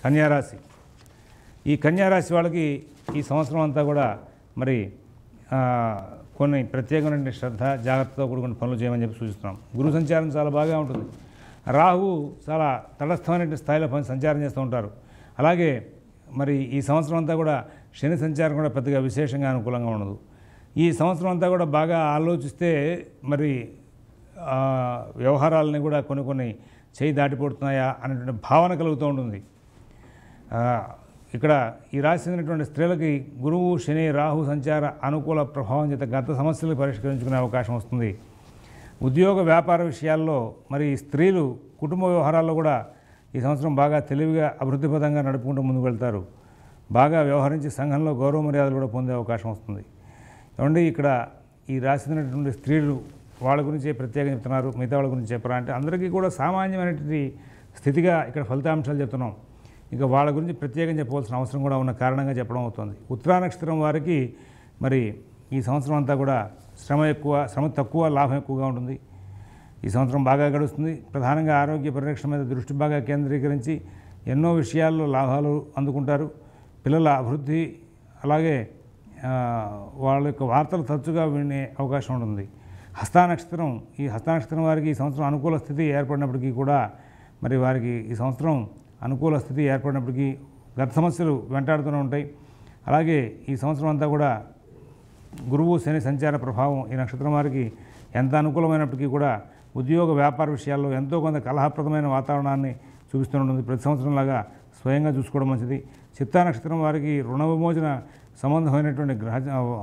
కన్యారాశి ఈ కన్యారాశి వాళ్ళకి ఈ సంవత్సరం అంతా కూడా మరి ఆ, కొన్ని ప్రత్యేకమైన శ్రద్ధ జాగ్రత్తతో కూడుకున్న పనులు చేయమని చెప్పి సూచిస్తున్నాం గురు సంచారం చాలా బాగా ఉంటుంది రాహు చాలా తటస్థమైన స్థాయిలో పని సంచారం చేస్తూ ఉంటారు అలాగే మరి ఈ సంవత్సరం అంతా కూడా శని సంచారం కూడా పెద్దగా విశేషంగా అనుకూలంగా ఉండదు ఈ సంవత్సరం అంతా కూడా బాగా ఆలోచిస్తే మరి ఆ, వ్యవహారాలని కూడా కొన్ని కొన్ని చేయి దాటిపోతున్నాయా అనేటువంటి భావన కలుగుతూ ఉంటుంది ఆ, ఇక్కడ ఈ రాశి చెందినటువంటి స్త్రీలకి గురువు శని రాహు సంచార అనుకూల ప్రభావం చేత గత సమస్యలు పరిష్కరించుకునే అవకాశం వస్తుంది ఉద్యోగ వ్యాపార విషయాల్లో మరి స్త్రీలు కుటుంబ వ్యవహారాల్లో కూడా ఈ సంవత్సరం బాగా తెలివిగా అభివృద్ధిపదంగా నడుపుకుంటూ ముందుకు వెళ్తారు బాగా వ్యవహరించి సంఘంలో గౌరవ మర్యాదలు కూడా పొందే అవకాశం వస్తుంది ఏమండి ఇక్కడ ఈ రాశి చెందినటువంటి స్త్రీలు వాళ్ళ గురించి ప్రత్యేకంగా చెప్తున్నారు మిగతా వాళ్ళ గురించి చెప్పరా అంటే అందరికీ కూడా సామాన్యమైనటువంటి స్థితిగా ఇక్కడ ఫలితాంశాలు చెప్తున్నాం ఇక వాళ్ళ గురించి ప్రత్యేకంగా చెప్పవలసిన అవసరం కూడా ఉన్న కారణంగా చెప్పడం అవుతుంది ఉత్తరా నక్షత్రం వారికి మరి ఈ సంవత్సరం అంతా కూడా శ్రమ ఎక్కువ శ్రమ తక్కువ లాభం ఎక్కువగా ఉంటుంది ఈ సంవత్సరం బాగా గడుస్తుంది ప్రధానంగా ఆరోగ్య పరిరక్షణ మీద దృష్టి బాగా కేంద్రీకరించి ఎన్నో విషయాల్లో లాభాలు అందుకుంటారు పిల్లల అభివృద్ధి అలాగే ఆ, వాళ్ళ యొక్క వార్తలు తరచుగా వినే అవకాశం ఉంటుంది హస్తా నక్షత్రం ఈ హస్తా నక్షత్రం వారికి ఈ సంవత్సరం అనుకూల స్థితి ఏర్పడినప్పటికీ కూడా మరి వారికి ఈ సంవత్సరం అనుకూల స్థితి ఏర్పడినప్పటికీ గత సమస్యలు వెంటాడుతూనే ఉంటాయి అలాగే ఈ సంవత్సరం అంతా కూడా గురువు శని సంచార ప్రభావం ఈ నక్షత్రం వారికి ఎంత అనుకూలమైనప్పటికీ కూడా ఉద్యోగ వ్యాపార విషయాల్లో ఎంతో కొంత కలహప్రదమైన వాతావరణాన్ని చూపిస్తూ ఉంటుంది ప్రతి సంవత్సరంలాగా స్వయంగా చూసుకోవడం మంచిది చిత్తా నక్షత్రం వారికి రుణ విమోచన సంబంధమైనటువంటి గ్రహ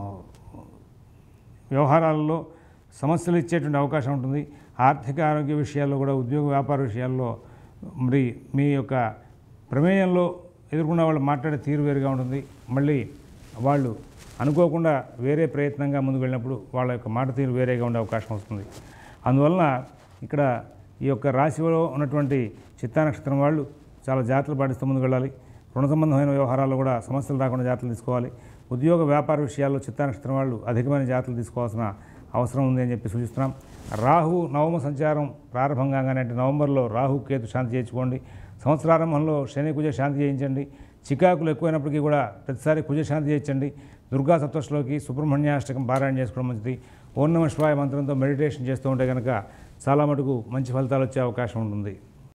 వ్యవహారాలలో సమస్యలు ఇచ్చేటువంటి అవకాశం ఉంటుంది ఆర్థిక ఆరోగ్య విషయాల్లో కూడా ఉద్యోగ వ్యాపార విషయాల్లో మరి మీ యొక్క ప్రమేయంలో ఎదుర్కొన్న వాళ్ళు మాట్లాడే తీరు వేరుగా ఉంటుంది మళ్ళీ వాళ్ళు అనుకోకుండా వేరే ప్రయత్నంగా ముందుకు వెళ్ళినప్పుడు వాళ్ళ యొక్క మాట తీరు వేరేగా ఉండే అవకాశం వస్తుంది అందువలన ఇక్కడ ఈ యొక్క రాశిలో ఉన్నటువంటి చిత్తా నక్షత్రం వాళ్ళు చాలా జాగ్రత్తలు పాటిస్తూ ముందుకు వెళ్ళాలి రుణ సంబంధమైన వ్యవహారాల్లో కూడా సమస్యలు రాకుండా జాగ్రత్తలు తీసుకోవాలి ఉద్యోగ వ్యాపార విషయాల్లో చిత్తా నక్షత్రం వాళ్ళు అధికమైన జాగ్రత్తలు తీసుకోవాల్సిన అవసరం ఉంది అని చెప్పి సూచిస్తున్నాం రాహు నవమ సంచారం ప్రారంభం కాగానే అంటే నవంబర్లో రాహు కేతు శాంతి చేయించుకోండి సంవత్సరారంభంలో శని కుజ శాంతి చేయించండి చికాకులు ఎక్కువైనప్పటికీ కూడా ప్రతిసారి కుజ శాంతి చేయించండి దుర్గా సప్తశ్లోకి సుబ్రహ్మణ్యాష్టకం పారాయణ చేసుకోవడం మంచిది ఓం నమ శివాయ మంత్రంతో మెడిటేషన్ చేస్తూ ఉంటే కనుక చాలా మటుకు మంచి ఫలితాలు వచ్చే అవకాశం ఉంటుంది